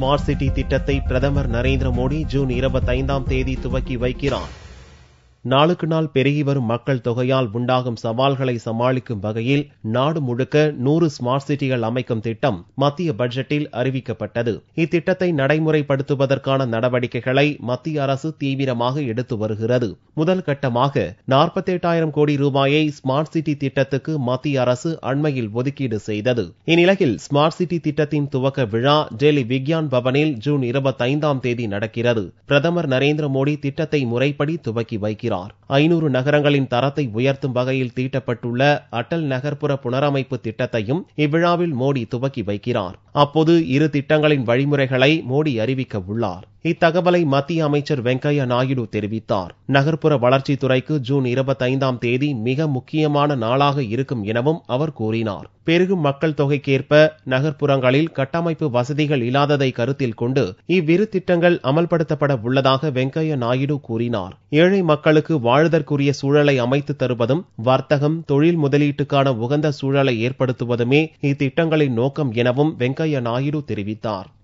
smart city திட்டத்தை பிரதமர் Narendra Modi June இருபத்தைந்தாம் தேதி துவக்கி வைக்கிறார் நாளுக்கு நாள் பெருகி வரும் மக்கள் தொகையால் உண்டாகும் சவால்களை சமாளிக்கும் வகையில் நாடு முழுக்க நூறு ஸ்மார்ட் சிட்டிகள் அமைக்கும் திட்டம் மத்திய பட்ஜெட்டில் அறிவிக்கப்பட்டது இத்திட்டத்தை நடைமுறைப்படுத்துவதற்கான நடவடிக்கைகளை மத்திய அரசு தீவிரமாக எடுத்து வருகிறது முதல் கட்டமாக நாற்பத்தி எட்டாயிரம் கோடி ரூபாயை ஸ்மார்ட் சிட்டி திட்டத்துக்கு மத்திய அரசு அண்மையில் ஒதுக்கீடு செய்தது இந்நிலையில் ஸ்மார்ட் சிட்டி திட்டத்தின் துவக்க விழா டெல்லி விக்யான் பவனில் ஜூன் இருபத்தைந்தாம் தேதி நடக்கிறது பிரதமர் நரேந்திர மோடி திட்டத்தை முறைப்படி துவக்கி வைக்கிறார் இருக்கிறார் ஐநூறு நகரங்களின் தரத்தை உயர்த்தும் வகையில் தீட்டப்பட்டுள்ள அட்டல் நகர்ப்புற புனரமைப்பு திட்டத்தையும் இவ்விழாவில் மோடி துவக்கி வைக்கிறார் அப்போது இரு திட்டங்களின் வழிமுறைகளை மோடி அறிவிக்க உள்ளார் இத்தகவலை மத்திய அமைச்சர் வெங்கையா நாயுடு தெரிவித்தார் நகர்ப்புற வளர்ச்சித் துறைக்கு ஜூன் இருபத்தைந்தாம் தேதி மிக முக்கியமான நாளாக இருக்கும் எனவும் அவர் கூறினார் பெருகும் மக்கள் தொகைக்கேற்ப நகர்ப்புறங்களில் கட்டமைப்பு வசதிகள் இல்லாததை கருத்தில் கொண்டு இவ்விரு திட்டங்கள் அமல்படுத்தப்பட உள்ளதாக வெங்கையா நாயுடு கூறினார் ஏழை மக்களுக்கு வாழ்தற்குரிய சூழலை அமைத்து தருவதும் வர்த்தகம் தொழில் முதலீட்டுக்கான உகந்த சூழலை ஏற்படுத்துவதுமே இத்திட்டங்களின் நோக்கம் எனவும் வெங்கையா நாயுடு தெரிவித்தார்